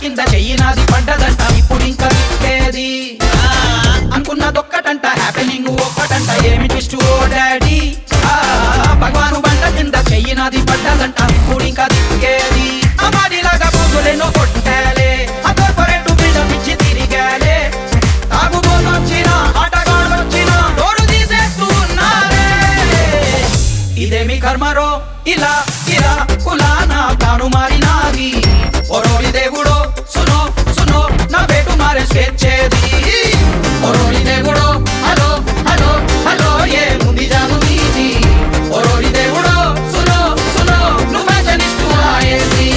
కింద చెయ్యి నాది పడ్డదంట ఇప్పుడు ఇంకా దిక్కేది అనుకున్నదొక్కటంట హ్యాపెనింగ్ ఒక్కటంట ఏమి ట్విస్ట్ ఓ డాడీ ఆ, భగవాను బండ కింద చెయ్యి నాది పడ్డదంట ఇప్పుడు ఇంకా దిక్కేది అమ్మాడిలాగా పోగులేనో కొట్టాలే ఆ కార్పొరేట్ బిల్డప్ ఇచ్చి తిరిగాలే తాగుబోతొచ్చినా ఆటగాడొచ్చినా డోరు తీసేస్తూ ఉన్నారే ఇదేమి కర్మరో ఇలా ఇలా కులానా తాను మారినాది ఒరోరి దేవుడో సునో సునో నా వేటు మారే స్వేచ్ఛేది ఒరోరి దేవుడో హలో హలో హలో ఏ ముంది జాను నీది ఒరోరి దేవుడో సునో సునో నువ్వు ఫ్యాషనిస్టు అయ్యేది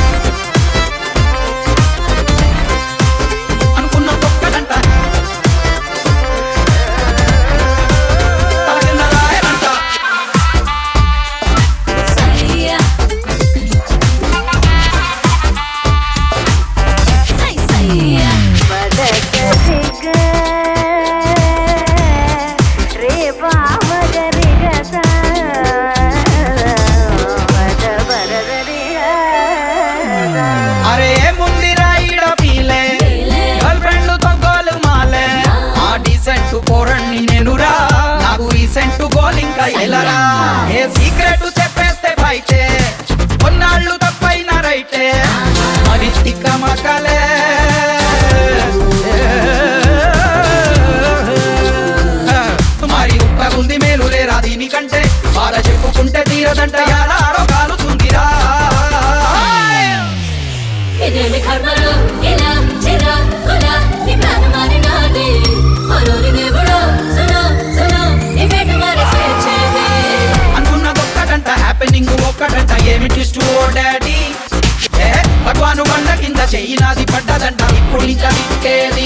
అనుకున్న తొక్కడంట తల కింద రాయనంట సయ్యా సై సయ్యా బదకసిగ రే బామగరిగస బద బరదరిగ అరే ముందిరా ఈడ ఫీలే గర్ల్ ఫ్రెండ్ తో గోలు మాలే ఆ డీసెంట్ పోరండి నేనురా నాకు రీసెంట్ గోల్ ఇంకా ఎలరా ఏ సీక్రెట్ చెప్పేస్తే బయటే కొన్నాళ్ళు తప్పైన రైటే మరి తిక్క మకలే మరి ఉప్పగుంది మేలు లేరా దీనికంటే బాధ చెప్పుకుంటే తీరదంట యారాడో కాలుతుందిరా ఇదేమి కర్మలో ఇలా చిరా కులా నీ ప్రాణం మారినాది ఒరోరి దేవుడో సునో సునో నీ వేట మారి స్వేచ్ఛేది అనుకున్నదొక్కటంట హ్యాపెనింగ్ ఒక్కటంట ఏమి ట్విస్ట్ ఓ డాడీ ఏ భగవాను బండ కింద చెయ్యి నాది పడ్డదంట ఇప్పుడు ఇంకా దిక్కేది